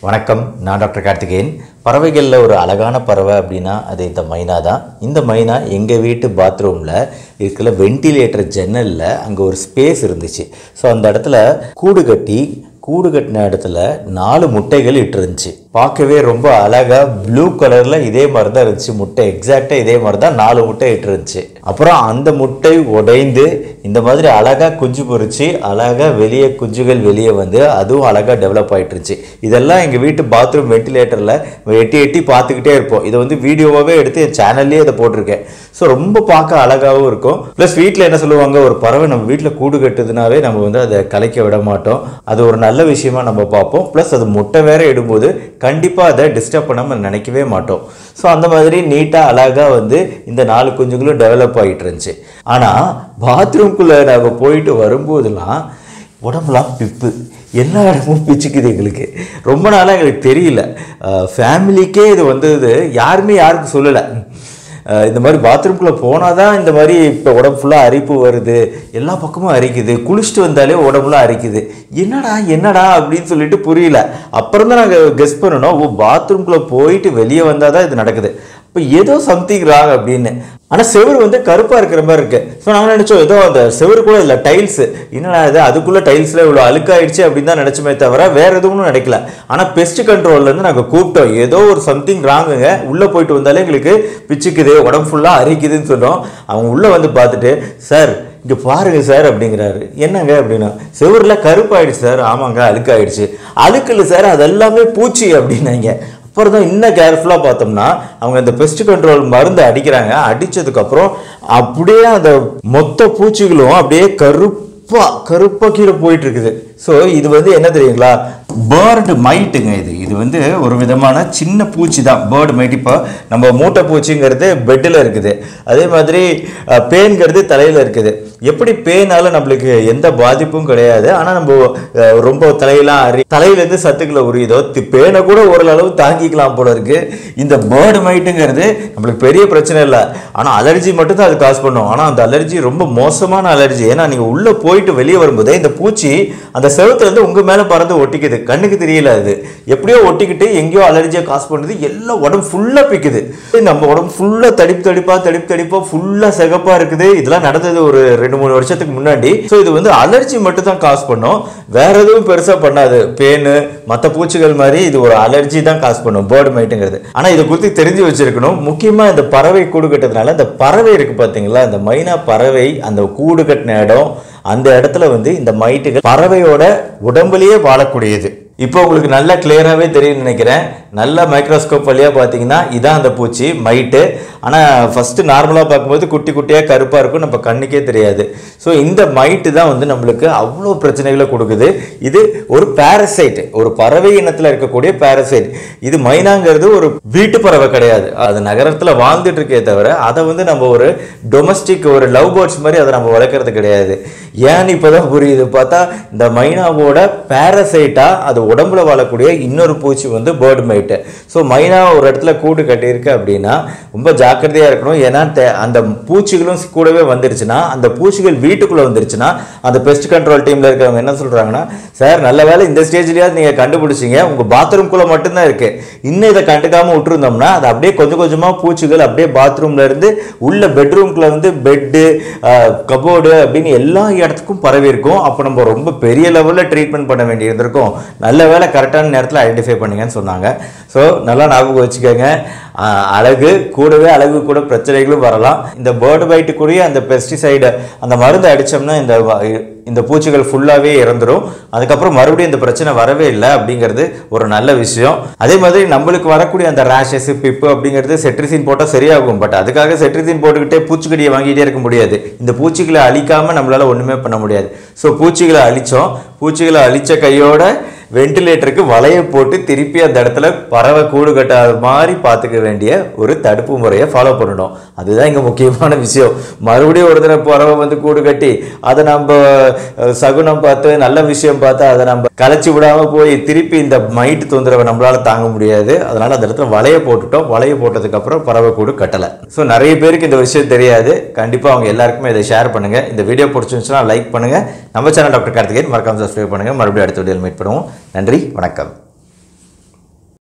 வணக்கம் நான் டாக்டர் கார்த்திகேயன் பறவைகளில் ஒரு அழகான பறவை அப்படின்னா அது இந்த மைனா தான் இந்த மைனா எங்கள் வீட்டு பாத்ரூமில் இருக்கிற வென்டிலேட்டர் ஜன்னலில் அங்கே ஒரு ஸ்பேஸ் இருந்துச்சு ஸோ அந்த இடத்துல கூடு கட்டி கூடு கட்டின இடத்துல நாலு முட்டைகள் இட்டுருந்துச்சு பார்க்கவே ரொம்ப அழகாக ப்ளூ கலரில் இதே மாதிரி தான் இருந்துச்சு முட்டை எக்ஸாக்டாக இதே மாதிரி தான் நாலு முட்டை இட்டுருந்துச்சு அப்புறம் அந்த முட்டை உடைந்து இந்த மாதிரி அழகாக குஞ்சு பொரிச்சு அழகாக வெளியே குஞ்சுகள் வெளியே வந்து அதுவும் அழகாக டெவலப் ஆயிட்டு இருந்துச்சு இதெல்லாம் எங்கள் வீட்டு பாத்ரூம் வென்டிலேட்டரில் எட்டி எட்டி பார்த்துக்கிட்டே இருப்போம் இதை வந்து வீடியோவாகவே எடுத்து என் சேனல்லே இதை போட்டிருக்கேன் ஸோ ரொம்ப பார்க்க அழகாகவும் இருக்கும் ப்ளஸ் வீட்டில் என்ன சொல்லுவாங்க ஒரு பறவை நம்ம வீட்டில் கூடு கட்டுதுனாவே நம்ம வந்து அதை கலைக்க விட மாட்டோம் அது ஒரு நல்ல விஷயமா நம்ம பார்ப்போம் ப்ளஸ் அது முட்டை வேற இடும்போது கண்டிப்பாக அதை டிஸ்டர்ப் பண்ணாமல் நினைக்கவே மாட்டோம் ஸோ அந்த மாதிரி நீட்டாக அழகாக வந்து இந்த நாலு குஞ்சுகளும் டெவலப் ஆகிட்டு இருந்துச்சு ஆனால் பாத்ரூம்குள்ளே நாங்கள் போயிட்டு வரும்போதெல்லாம் உடம்புலாம் பிப்பு எல்லா இடமும் பிச்சுக்குது எங்களுக்கு ரொம்ப நாளாக எங்களுக்கு தெரியல ஃபேமிலிக்கே இது வந்தது யாருமே யாருக்கும் சொல்லலை அஹ் இந்த மாதிரி பாத்ரூம்குள்ளே போனால் தான் இந்த மாதிரி இப்போ உடம்பு ஃபுல்லாக அரிப்பு வருது எல்லா பக்கமும் அரிக்குது குளிச்சுட்டு வந்தாலே உடம்புலாம் அரிக்குது என்னடா என்னடா அப்படின்னு சொல்லிட்டு புரியல அப்புறம் தான் நாங்கள் கெஸ் பண்ணணும் ஓ பாத்ரூம்குள்ளே போயிட்டு வெளியே வந்தால் தான் இது நடக்குது இப்போ ஏதோ சம்திங் ராங் அப்படின்னு ஆனால் செவுரு வந்து கருப்பாக இருக்கிற மாதிரி இருக்கு ஸோ நாங்கள் நினச்சோம் ஏதோ அந்த செவுரு கூட இல்லை டைல்ஸ் என்னடா இது அதுக்குள்ளே டைல்ஸில் இவ்வளோ அழுக்காயிடுச்சு அப்படின்னு தான் நினச்சோமே தவிர வேற எதுவும் நினைக்கல ஆனால் பெஸ்ட் கண்ட்ரோல்லேருந்து நாங்கள் கூப்பிட்டோம் ஏதோ ஒரு சம்திங் ராங்குங்க உள்ளே போயிட்டு வந்தாலே எங்களுக்கு பிச்சுக்குது உடம்பு ஃபுல்லாக அரிக்குதுன்னு சொன்னோம் அவங்க உள்ளே வந்து பார்த்துட்டு சார் இங்கே பாருங்க சார் அப்படிங்கிறாரு என்னங்க அப்படின்னா செவுரில் கருப்பாயிடுச்சு சார் ஆமாங்க அழுக்காயிடுச்சு அழுக்கல் சார் அது எல்லாமே பூச்சி அப்படின்னாங்க அப்புறம் தான் இன்னும் கேர்ஃபுல்லாக பார்த்தோம்னா அவங்க இந்த பெஸ்ட் கண்ட்ரோல் மருந்து அடிக்கிறாங்க அடித்ததுக்கப்புறம் அப்படியே அந்த மொத்த பூச்சிகளும் அப்படியே கருப்பா கருப்பா கீழே போயிட்டு இருக்குது ஸோ இது வந்து என்ன தெரியுங்களா பேர்டு மைட்டுங்க இது இது வந்து ஒரு விதமான சின்ன பூச்சி தான் பேர்டு மைட் இப்போ நம்ம மூட்டை பூச்சிங்கிறது பெட்டில் இருக்குது அதே மாதிரி அஹ், பேன்கிறது தலையில் இருக்குது எப்படி பேனால நம்மளுக்கு எந்த பாதிப்பும் கிடையாது ஆனால் நம்ம அஹ், ரொம்ப தலையெல்லாம் அறி தலையிலேருந்து சத்துக்களை உரியுதோ தி- பேனை கூட ஓரளவு தாங்கிக்கலாம் போல இருக்கு இந்த பேர்டு மைட்டுங்கிறது நம்மளுக்கு பெரிய பிரச்சனை இல்லை ஆனால் அலர்ஜி மட்டும் தான் அது காசு பண்ணும் ஆனால் அந்த அலர்ஜி ரொம்ப மோசமான அலர்ஜி ஏன்னா நீங்கள் உள்ளே போயிட்டு வெளியே வரும்போதே இந்த பூச்சி அந்த செவத்துல இருந்து உங்கள் மேலே பறந்து ஒட்டிக்குது கண்ணுக்கு தெரியல அது எப்படியோ ஒட்டிக்கிட்டு எங்கேயோ அலர்ஜியை காசு பண்ணுது எல்லாம் உடம்பு ஃபுல்லாக பிக்குது நம்ம உடம்பு ஃபுல்லாக தடிப்பு தடிப்பா தடிப்பு தடிப்பா ஃபுல்லாக சிகப்பாக இருக்குது இதெல்லாம் நடந்தது ஒரு ரெண்டு மூணு வருஷத்துக்கு முன்னாடி ஸோ இது வந்து அலர்ஜி மட்டும் தான் காசு பண்ணும் வேற எதுவும் பெருசாக பண்ணாது பேனு மற்ற பூச்சிகள் மாதிரி இது ஒரு அலர்ஜி தான் காசு பண்ணும் பேர்டு மைட்டுங்கிறது ஆனால் இதை குறித்து தெரிஞ்சு வச்சிருக்கணும் முக்கியமாக இந்த பறவை கூடு கட்டுறதுனால இந்த பறவை இருக்கு பார்த்தீங்களா இந்த மைனா பறவை அந்த கூடு கட்டின இடம் அந்த இடத்துல வந்து இந்த மைட்டுகள் பறவையோட உடம்புலயே வாழக்கூடியது இப்போ உங்களுக்கு நல்லா கிளியராகவே தெரியும்னு நினைக்கிறேன் நல்ல மைக்ரோஸ்கோப் வழியாக பார்த்தீங்கன்னா இதான் அந்த பூச்சி மைட்டு ஆனால் ஃபஸ்ட்டு நார்மலாக பார்க்கும்போது குட்டி குட்டியாக கருப்பாக இருக்கும் நம்ம கண்ணுக்கே தெரியாது ஸோ இந்த மைட்டு தான் வந்து நம்மளுக்கு அவ்வளோ பிரச்சனைகளை கொடுக்குது இது ஒரு பாரசைட் ஒரு பறவை இனத்தில் இருக்கக்கூடிய பாரசைட் இது மைனாங்கிறது ஒரு வீட்டு பறவை கிடையாது அது நகரத்தில் வாழ்ந்துட்டு இருக்கே தவிர அதை வந்து நம்ம ஒரு டொமஸ்டிக் ஒரு லவ் பேர்ட்ஸ் மாதிரி அதை நம்ம வளர்க்குறது கிடையாது ஏன்னு இப்போதான் புரியுது பார்த்தா இந்த மைனாவோட பாரசைட்டா அது உடம்புல வாழக்கூடிய இன்னொரு பூச்சி வந்து பேர்டு மைட்டு ஸோ மைனா ஒரு இடத்துல கூடு கட்டியிருக்கு அப்படின்னா ரொம்ப ஜாக்கிரதையாக இருக்கணும் ஏன்னா தே- அந்த பூச்சிகளும் கூடவே வந்துருச்சுன்னா அந்த பூச்சிகள் வீட்டுக்குள்ளே வந்துருச்சுன்னா அந்த பெஸ்ட் கண்ட்ரோல் டீமில் இருக்கிறவங்க என்ன சொல்கிறாங்கன்னா சார் நல்ல வேளை இந்த ஸ்டேஜ்லேயாவது நீங்கள் கண்டுபிடிச்சிங்க உங்கள் பாத்ரூம்குள்ளே மட்டும்தான் இருக்குது இன்னும் இதை கண்டுக்காமல் விட்டுருந்தோம்னா அது அப்படியே கொஞ்சம் கொஞ்சமாக பூச்சிகள் அப்படியே பாத்ரூம்ல இருந்து உள்ள பெட்ரூம்குள்ளே வந்து பெட்டு கபோர்டு அப்படின்னு எல்லா இடத்துக்கும் பரவி இருக்கும் அப்போ நம்ம ரொம்ப பெரிய லெவலில் ட்ரீட்மெண்ட் பண்ண வேண்டி இருந்திருக்கும் நல்ல வேளை கரெக்டான நேரத்தில் ஐடென்டிஃபை பண்ணுங்கன்னு சொன்னாங்க ஸோ நல்லா ஞாபகம் வச்சுக்கோங்க ஆஹ் அழகு கூடவே அழகு கூட பிரச்சனைகளும் வரலாம் இந்த பேர்டு பைட்டுக்குரிய அந்த பெஸ்டிசைடு அந்த மருந்து அடித்தோம்னா இந்த வ- இந்த பூச்சிகள் ஃபுல்லாகவே இறந்துரும் அதுக்கப்புறம் மறுபடியும் இந்த பிரச்சனை வரவே இல்லை அப்படிங்கிறது ஒரு நல்ல விஷயம் அதே மாதிரி நம்மளுக்கு வரக்கூடிய அந்த ரேஷஸ் பிப்பு அப்படிங்கிறது செட்ரிசின் போட்டால் சரியாகும் பட் அதுக்காக செட்ரிசின் போட்டுக்கிட்டே பூச்சிக்கடியை வாங்கிட்டே இருக்க முடியாது இந்த பூச்சிகளை அழிக்காம நம்மளால ஒன்றுமே பண்ண முடியாது ஸோ பூச்சிகளை அழிச்சோம் பூச்சிகளை அழிச்ச கையோட வென்டிலேட்டருக்கு வலையை போட்டு திருப்பி அந்த இடத்துல பறவை கூடு கட்டாத மாதிரி பார்த்துக்க வேண்டிய ஒரு தடுப்பு முறையை ஃபாலோ பண்ணணும் அதுதான் இங்கே முக்கியமான விஷயம் மறுபடியும் ஒரு தடவை பறவை வந்து கூடு கட்டி அதை நம்ம அஹ், சகுனம் பார்த்து நல்ல விஷயம் பார்த்து அதை நம்ம கலைச்சி விடாம போய் திருப்பி இந்த மைட்டு தொந்தரவை நம்மளால தாங்க முடியாது அதனால அந்த இடத்துல வலையை போட்டுட்டோம் வலையை போட்டதுக்கு அப்புறம் பறவை கூடு கட்டலை ஸோ நிறைய பேருக்கு இந்த விஷயம் தெரியாது கண்டிப்பாக அவங்க எல்லாருக்குமே இதை ஷேர் பண்ணுங்க இந்த வீடியோ பிடிச்சிருந்துச்சுன்னா லைக் பண்ணுங்க நம்ம சேனல் டாக்டர் கார்த்திகேயன் மறக்காம சப்ஸ்கிரைப் பண்ணுங்க மறுபடியும் அடுத்த வீடியோவில் மீட் பண்ணுவோம் நன்றி வணக்கம்